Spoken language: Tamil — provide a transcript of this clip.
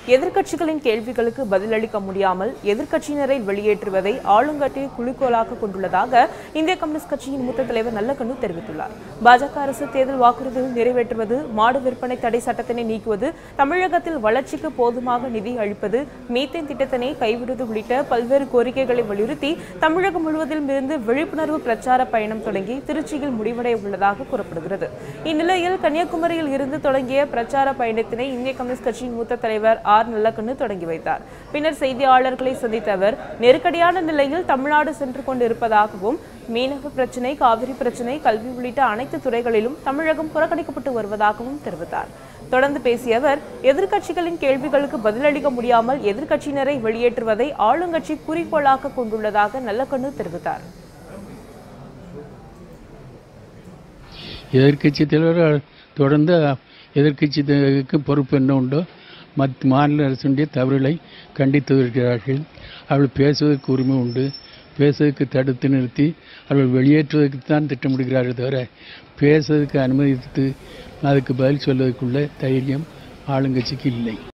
எதிர்க்கட்சிகளின் கேள்விகளுக்கு பதிலளிக்க முடியாமல் எதிர்க்கட்சியினரை வெளியேற்றுவதை ஆளுங்கட்சி குளிக்கோலாக கொண்டுள்ளதாக இந்திய கம்யூனிஸ்ட் கட்சியின் மூத்த தலைவர் நல்லக்கண்ணு தெரிவித்துள்ளார் பாஜக அரசு தேர்தல் வாக்குறுதிகள் நிறைவேற்றுவது மாடு விற்பனை தடை சட்டத்தினை நீக்குவது தமிழகத்தில் வளர்ச்சிக்கு போதுமாக நிதி அளிப்பது மீத்தேன் திட்டத்தினை கைவிடுவது உள்ளிட்ட பல்வேறு கோரிக்கைகளை வலியுறுத்தி தமிழகம் முழுவதிலும் இருந்து விழிப்புணர்வு பிரச்சார பயணம் தொடங்கி திருச்சியில் முடிவடைய உள்ளதாக கூறப்படுகிறது இந்நிலையில் கன்னியாகுமரியில் இருந்து தொடங்கிய பிரச்சார பயணத்தினை இந்திய கம்யூனிஸ்ட் கட்சியின் மூத்த தலைவர் ஆர் நல்லக்கண்ணு தொடங்கி வைத்தார் பின்னர் செய்தியாளர்களை சந்தித்த அவர் நெருக்கடியான நிலையில் தமிழ்நாடு சென்று கொண்டிருப்பதாகவும் மீனவ பிரச்சினை காவிரி பிரச்சினை கல்வி உள்ளிட்ட அனைத்து துறைகளிலும் தமிழகம் புறக்கணிக்கப்பட்டு வருவதாகவும் தெரிவித்தார் தொடர்ந்து பேசிய அவர் எதிர்க்கட்சிகளின் கேள்விகளுக்கு பதிலளிக்க முடியாமல் எதிர்க்கட்சியினரை வெளியேற்றுவதை ஆளுங்கட்சி குறிக்கோளாக கொண்டுள்ளதாக நல்லக்கண்ணு தெரிவித்தார் எதிர்க்கட்சி தலைவர் தொடர்ந்து எதிர்க்கட்சிக்கு பொறுப்பு என்ன உண்டோ மத் மாநில அரசுடைய தவறுகளை கண்டித்து வருகிறார்கள் அவர்கள் பேசுவதற்கு உரிமை உண்டு பேசுவதற்கு தடுத்து நிறுத்தி அவர்கள் வெளியேற்றுவதற்கு தான் திட்டமிடுகிறார்கள் தவிர பேசுவதற்கு அனுமதித்து அதுக்கு பதில் சொல்வதற்குள்ள தைரியம் ஆளுங்கட்சிக்கு இல்லை